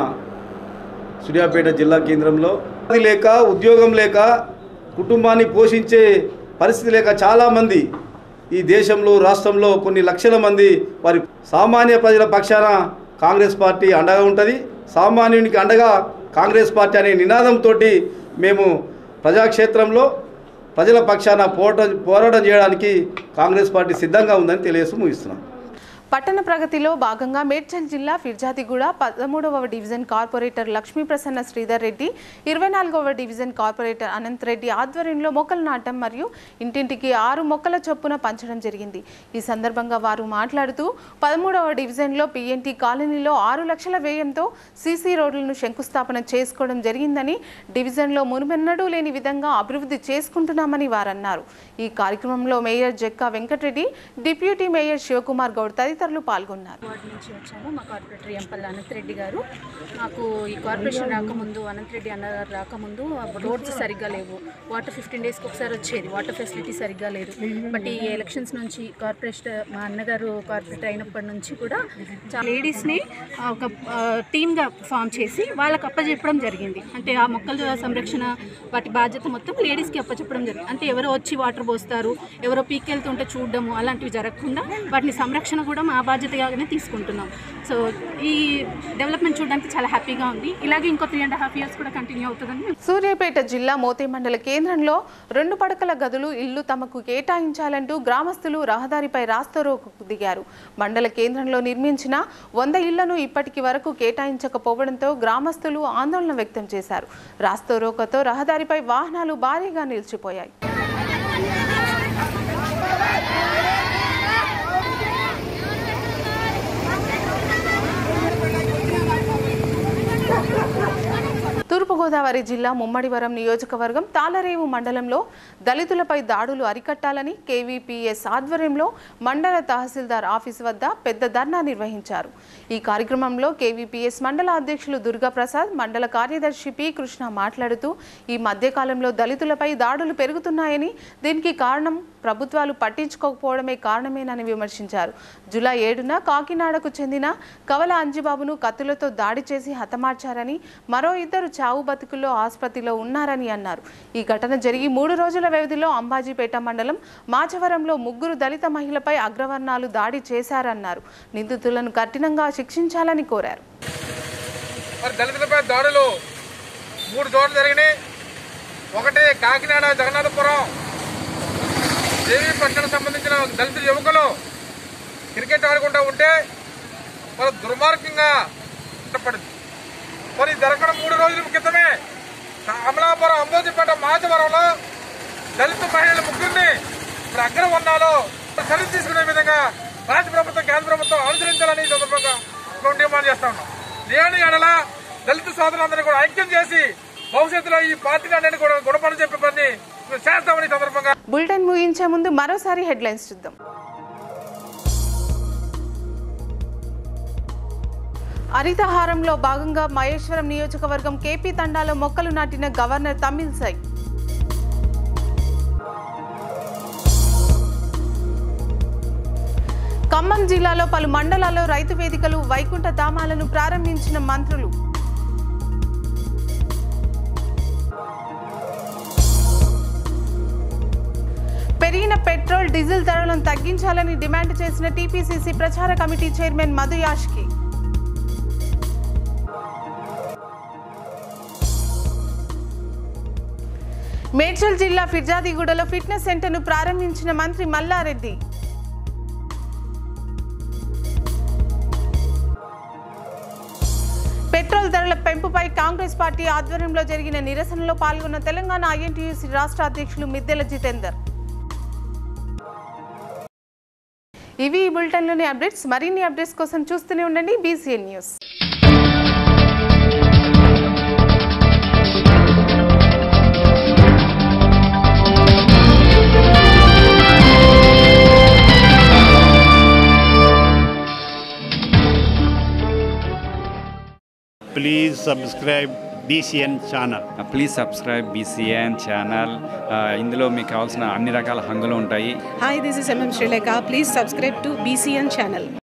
సూర్యాపేట జిల్లా కేంద్రంలో అది లేక ఉద్యోగం లేక కుటుంబాన్ని పోషించే పరిస్థితి లేక చాలామంది ఈ దేశంలో రాష్ట్రంలో కొన్ని లక్షల మంది వారి సామాన్య ప్రజల పక్షాన కాంగ్రెస్ పార్టీ అండగా ఉంటుంది సామాన్యునికి అండగా కాంగ్రెస్ పార్టీ అనే నినాదంతో మేము ప్రజాక్షేత్రంలో ప్రజల పక్షాన పోరాటం పోరాటం చేయడానికి కాంగ్రెస్ పార్టీ సిద్ధంగా ఉందని తెలియజేస్తూ ముగిస్తున్నాం పట్టణ ప్రగతిలో భాగంగా మేడ్చల్ జిల్లా ఫిర్జాదిగూడ పదమూడవ డివిజన్ కార్పొరేటర్ లక్ష్మీ ప్రసన్న శ్రీధర్ రెడ్డి ఇరవై నాలుగవ డివిజన్ కార్పొరేటర్ అనంత్ రెడ్డి ఆధ్వర్యంలో మొక్కలు నాటం మరియు ఇంటింటికి ఆరు మొక్కల చొప్పున పంచడం జరిగింది ఈ సందర్భంగా వారు మాట్లాడుతూ పదమూడవ డివిజన్లో పిఎన్టీ కాలనీలో ఆరు లక్షల వ్యయంతో సీసీ రోడ్లను శంకుస్థాపన చేసుకోవడం జరిగిందని డివిజన్లో మునుమెన్నడూ లేని విధంగా అభివృద్ధి చేసుకుంటున్నామని వారన్నారు ఈ కార్యక్రమంలో mayor Jakka Venkata Reddy deputy mayor Shivakumar Goud తదితరులు పాల్గొన్నారు వార్డు నుంచి వచ్చాము మా కార్పొరేటర్ ఎంపల్లి అనంతరెడ్డి గారు నాకు ఈ కార్పొరేషన్ రాకముందు అనంతరెడ్డి అన్న గారు రాకముందు రోడ్స్ సరిగ్గా లేవు వాటర్ ఫిఫ్టీన్ డేస్కి ఒకసారి వచ్చేది వాటర్ ఫెసిలిటీ సరిగ్గా లేదు బట్ ఈ ఎలక్షన్స్ నుంచి కార్పొరేషన్ మా అన్నగారు కార్పొరేటర్ అయినప్పటి నుంచి కూడా చాలా లేడీస్ని ఒక టీమ్గా ఫామ్ చేసి వాళ్ళకి అప్పచెప్పడం జరిగింది అంటే ఆ మొక్కల సంరక్షణ వాటి బాధ్యత మొత్తం లేడీస్కి అప్పచెప్పడం జరిగింది అంటే ఎవరో వచ్చి వాటర్ పోస్తారు ఎవరో పీకెళ్తుంటే చూడడము అలాంటివి జరగకుండా వాటిని సంరక్షణ కూడా మా బాధ్యతగానే తీసుకుంటున్నాం సో ఈ డెవలప్మెంట్ చూడడానికి చాలా హ్యాపీగా ఉంది ఇలాగే ఇంకో త్రీ అండ్ హాఫ్ ఇయర్స్ కూడా కంటిన్యూ అవుతుందని మేము సూర్యాపేట జిల్లా మోతే మండల కేంద్రంలో రెండు పడకల గదులు ఇల్లు తమకు కేటాయించాలంటూ గ్రామస్తులు రహదారిపై రాస్తోరోకు దిగారు మండల కేంద్రంలో నిర్మించిన వంద ఇళ్లను ఇప్పటికి వరకు కేటాయించకపోవడంతో గ్రామస్తులు ఆందోళన వ్యక్తం చేశారు రాస్తోరోకతో రహదారిపై వాహనాలు భారీగా నిలిచిపోయాయి తూర్పుగోదావరి జిల్లా ముమ్మడివరం నియోజకవర్గం తాళరేవు మండలంలో దళితులపై దాడులు అరికట్టాలని కేవీపీఎస్ ఆధ్వర్యంలో మండల తహసీల్దార్ ఆఫీస్ వద్ద పెద్ద ధర్నా నిర్వహించారు ఈ కార్యక్రమంలో కేవీపీఎస్ మండల అధ్యక్షులు దుర్గాప్రసాద్ మండల కార్యదర్శి పి కృష్ణ మాట్లాడుతూ ఈ మధ్యకాలంలో దళితులపై దాడులు పెరుగుతున్నాయని దీనికి కారణం ప్రభుత్వాలు పట్టించుకోకపోవడమే కారణమేనని విమర్శించారు జూలై ఏడున కాకినాడకు చెందిన కవల అంజిబాబును కత్తులతో దాడి చేసి హతమార్చారని మరో ఇద్దరు చావు బతుకుల్లో ఆసుపత్రిలో ఉన్నారని అన్నారు ఈ ఘటన జరిగి మూడు రోజుల వ్యవధిలో అంబాజీపేట మండలం మాచవరంలో ముగ్గురు దళిత మహిళపై అగ్రవర్ణాలు దాడి చేశారన్నారు నిందితులను కఠినంగా శిక్షించాలని కోరారు మరి దళితులపై దాడులు మూడు చోట్ల జరిగినాయి ఒకటి కాకినాడ జగన్నాథపురం దేవీపట్నం సంబంధించిన దళిత యువకులు క్రికెట్ ఆడుకుంటూ ఉంటే వాళ్ళు దుర్మార్గంగా పడింది మరి జరగడం మూడు రోజుల క్రితమే అమలాపురం అంబోజిపేట మాచవరంలో దళిత మహిళల ముగ్గురిని ఇప్పుడు అగ్రవర్ణాలు చర్య తీసుకునే విధంగా రాష్ట్ర ప్రభుత్వం కేంద్ర ప్రభుత్వం అనుసరించాలని ఈ సందర్భంగా మేము డిమాండ్ చేస్తా ఉన్నాం లేని ఎడల దళిత సోదరులందరినీ కూడా ఐక్యం చేసి భవిష్యత్తులో ఈ పార్టీని అన్నింటినీ కూడా గుణపడి చెప్పే పని మేము చేస్తామని ఈ సందర్భంగా బులెటిన్ ముగించే ముందు మరోసారి హెడ్లైన్స్ చూద్దాం హరితహారంలో భాగంగా మహేశ్వరం నియోజకవర్గం కేపీ తండాలో మొక్కలు నాటిన గవర్నర్ తమిళసై ఖమ్మం జిల్లాలో పలు మండలాల్లో రైతు వేదికలు వైకుంఠ ధామాలను ప్రారంభించిన మంత్రులు పెరిగిన పెట్రోల్ డీజిల్ ధరలను తగ్గించాలని డిమాండ్ చేసిన టీపీసీసీ ప్రచార కమిటీ చైర్మన్ మధు యాష్కి మేడ్చల్ జిల్లా ఫిర్జాదిగూడలో ఫిట్నెస్ సెంటర్ను ప్రారంభించిన మంత్రి మల్లారెడ్డి పెట్రోల్ ధరల పెంపుపై కాంగ్రెస్ పార్టీ ఆధ్వర్యంలో జరిగిన నిరసనలో పాల్గొన్న తెలంగాణ ఐఎన్టీయూసీ రాష్ట్ర అధ్యక్షులు మిద్దెల జితేందర్ ఇవి ఈ బులెటిన్లోని అప్డేట్స్ మరిన్ని అప్డేట్స్ కోసం చూస్తూనే ఉండండి BCN news please subscribe BCN channel please subscribe BCN channel ఇందులో మీకు కావాల్సిన అన్ని రకాల హంగులు ఉంటాయి Hi, this is MM Sri Lanka. Please subscribe to BCN channel.